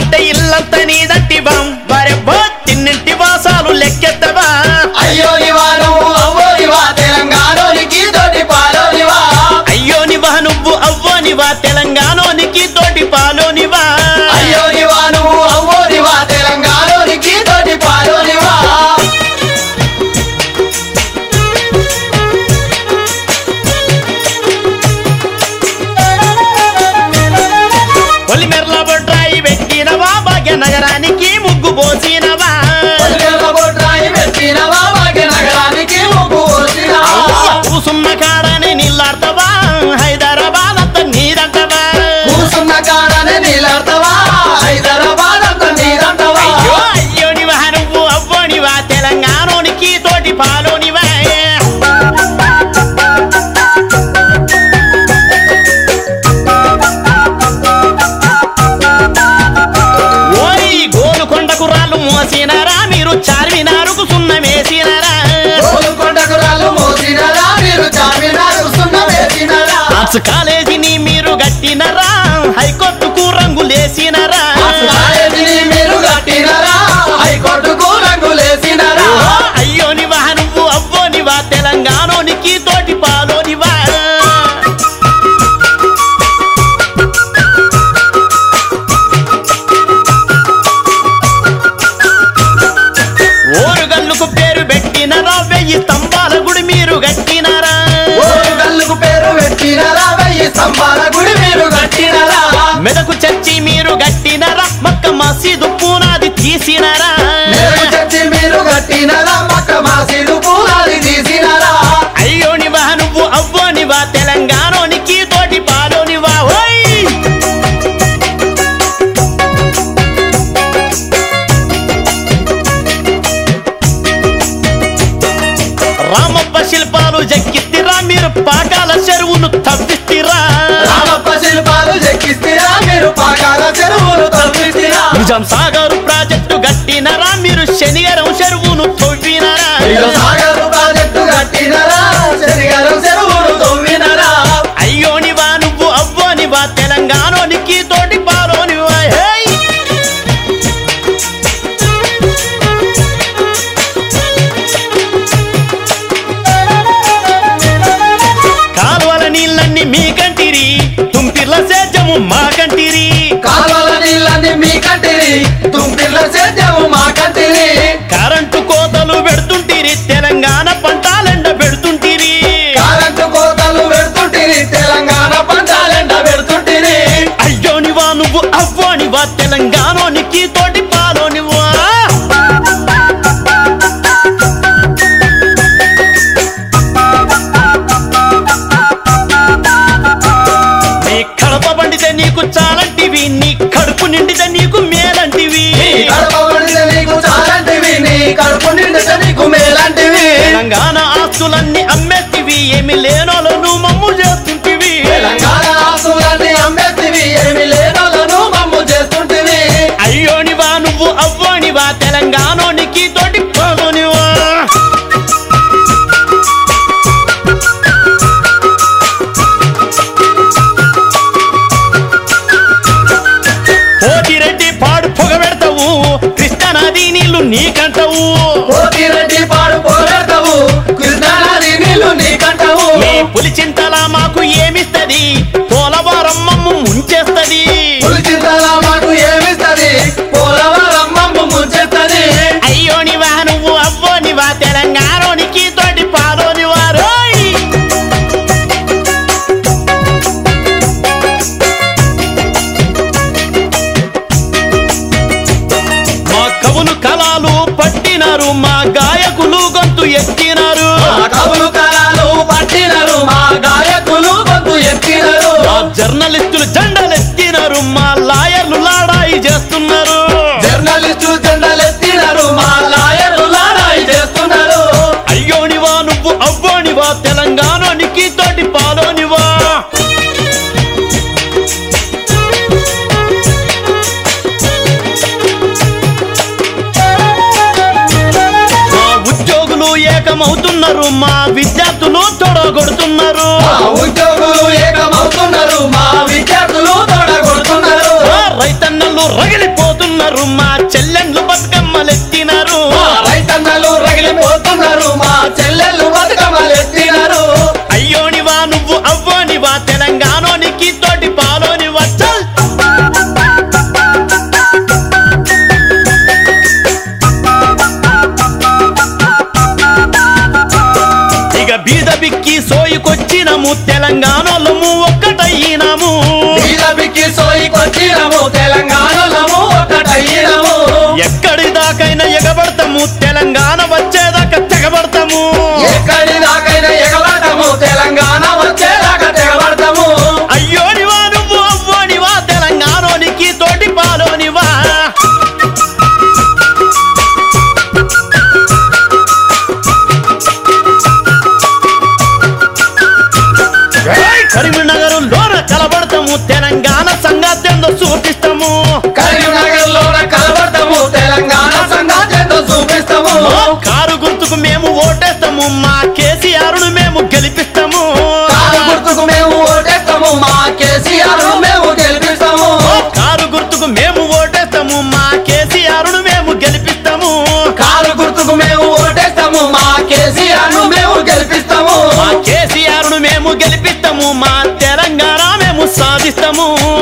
అంటే ఇల్లంతా నీదంటివా వరెవ్వో తిన్నింటి వాసాలు లెక్కెత్తవా అయ్యో నివా నువ్వు అవ్వో నివా తెలంగాణోనికి తోటి పాలోనివా అయ్యో నివా నువ్వు అవ్వోనివా తెలంగాణోనికి తోటి పాలోనివా అయ్యో నివా నువ్వు అవ్వో నివా తెలంగాణోనికి తోటి పాలోనివా పొలిమెర్ల బొడ్రాయి పెట్టినవా భాగ్యనగరానికి ముగ్గు పోసినవా పొలిమేర బొడ్రాయి పెట్టినవా భాగ్యనగరానికి ముగ్గు పోసినవా కూసున్న కాడని నీళ్ళాడతావా హైదరాబాద్ అంతా నీదంటవా కూసున్న కాడనే నీళ్ళడతావా హైదరాబాద్ అంతా నీదంటవా అయ్యో అయ్యో నివా నువ్వు అవ్వోనివా తెలంగాణోనికి తోటి పాలోనివా ఓయ్ గోలుకొండకు రాళ్ళు మోసినారా మీరు చార్మినారుకు సున్నమేసినారా గోల్కొండకు రాళ్ళు మోసినరా మీరు చార్మినార్ సున్న వేసినరా ఆర్ట్స్ కాలేజీని మీరు గట్టినరా హైకోర్టుకు రంగులేసినరా కాలేజీని మీరు కట్టినరా హైకోర్టుకు రంగులేసినరా అయ్యో నివా నువ్వు అవ్వో నివా తెలంగాణోనికి తోటి పాలోనివా ఓరుగల్లుకు పేరు పెట్టినరా వెయ్యి స్తంభాల గుడి మీరు గట్టినరా గల్లుకు పేరు పెట్టినరా వెయ్యి స్తంభాల గుడి మీరు కట్టినరా మెదకు చర్చి మీరు గట్టినరా మక్క మసీదు పూనాది తీసినరా మెరుగు చర్చి మీరు కట్టినరా మక్క మాసిదు పూలాది తీసినరా అయ్యో నివా నువ్వు అవ్వో నివా తెలంగాణోనికి తోటి పాలోనివా ఓయ్ రామప్ప శిల్పాలు జక్కిత్తిరా మీరు పాకాల చెరువును తవ్విస్తిరా రామప్ప శిల్పాలు చెక్కిస్తిరా మీరు పాకాల చెరువులు తవ్విస్తిరా నిజాం సాగర్ ప్రాజెక్టు గట్టినరా మీరు శనిగరం చెరువును తవ్వినరా ఇల్లు సాగరు ప్రాజెక్టు కట్టినరా శనిగారం చెరువులు తవ్వినరా అయ్యో నివా నువ్వు అవ్వో నివా తెలంగాణోనికి తోటి పాలోనివా హేయ్ కాలువల నీళ్ళన్ని మీ కంటిరి తుంపిర్ల సేద్యము మా కంటిరి కాలువల నీళ్ళని మీ కంటిరి తుంపిర్ల సేద్యము మా కంటిరి కరెంటు కోతలు పెడుతుంటిరి తెలంగాణ పంటాలెండ పెడుతుంటిరి కరెంటు కోతలు పెడుతుంటిరి తెలంగాణ పంచాలెండ పెడుతుంటిరి అయ్యో నివా నువ్వు అవ్వో నివా తెలంగాణోనికి తోటి పాలోనివా నీ కడప పండితే నీకు చాలంటివి నీ కడుపు నిండితే నీకు మేలంటివి నీ కడుపు నిండితే నీకు చాలంటివి నీ కడుపు నిండితే నీకు మేలంటివి తెలంగాణ ఆస్తులన్నీ అమ్మేస్తివి ఏమి లేనోలను మమ్ము చేస్తుంటివి తెలంగాణ ఆస్తులన్నీ అమ్మేస్తివి ఏమి లేనోళ్ళను మమ్ము చేస్తుంటివి అయ్యో నివా నువ్వు అవ్వో నివా తెలంగాణోనికి తోటి పాలోనివా పోతిరెడ్డి పాడు పొగ పెడతావు కృష్ణానది నీళ్లు నీకంటావు కోతిరెడ్డి పాడు పోరాడతావు కృష్ణానది నీళ్లు నీకంటావు మీ పులి చింతలా మాకు ఏమిస్తది పోలవరం మమ్ము ముంచేస్తది పులిచింతల మాకు ఏమిస్తది పోలవరం మమ్ము ముంచెత్తది అయ్యో నివా నువ్వు అవ్వో నివా తెలంగాణోనికి తోటి పాలోనివా రోయ్ మా కవులు కళాలు పట్టినారు మా గాయకులు గొంతు ఎత్తినారు మా కవులు కళలు పట్టినరు మా గాయకులు గొంతు ఎత్తినరు మా జర్నలిస్టులు జెండలెత్తినారు మా లాయర్లు లాడాయి చేస్తున్నారు జర్నలిస్టులు జెండలెత్తినరు మా లాయర్లు లాడాయి చేస్తున్నారు అయ్యో నివా నువ్వు అవ్వో నివా తెలంగాణోనికి తోటి పాలోనివా మా ఉద్యోగులు ఏకమవుతున్నారు మా విద్యార్థులు తొడగొడుతున్నారు మా ఉద్యోగులు ఏకమవుతున్నారు మా విద్యార్థులు తోడగొడుతున్నారు ఆ రైతన్నలు రగిలిపోతున్నారు మా చెల్లెండ్లు బతుకమ్మలెత్తినారు మా రైతన్నలు రగిలిపోతున్నారు మా చెల్లెళ్ళు బతుకమ్మలెత్తినారు అయ్యోనివా నువ్వు అవ్వోనివా తెలంగాణోనికి తోటి పాలోని వచ్చల్ ఇక బీద బిక్కి సోయికొచ్చినము తెలంగాణలము ఒక్కటయ్యినాము బీజేపీకి సోయికొచ్చినము తెలంగాణలము ఒకటయ్యినము ఎక్కడి దాకైనా ఎగబడతాము తెలంగాణ వచ్చేదాకా తెగబడతాము ఎక్కడి దాకైనా ఎగబడతాము తెలంగాణ వచ్చేదాకా తెగబడతాము అయ్యోనివా నువ్వు అవ్వోనివా తెలంగాణోనికి తోటి పాలోనివా కరీంనగర్ లోన కలబడతాము తెలంగాణ సంగాత్యంలో చూపిస్తాము కరీంనగర్ లోన కలబడతాము తెలంగాణ సంఘాతంతో చూపిస్తాము కారు గుర్తుకు మేము ఓటేస్తాము మా కేసీఆర్ ను మేము గెలిపిస్తాము కారు గుర్తుకు మేము ఓటేస్తాము మా కేసీఆర్ మేము గెలిపిస్తాము కారు గుర్తుకు మేము ఓటేస్తాము మా కేసీఆర్ ను మేము గెలిపిస్తాము కారు గుర్తుకు మేము ఓటేస్తాము మా కేసీఆర్ మేము గెలిపిస్తాము మా కేసీఆర్ ను మేము గెలిపిస్తాము మా తెలంగాణ మేము సాధిస్తాము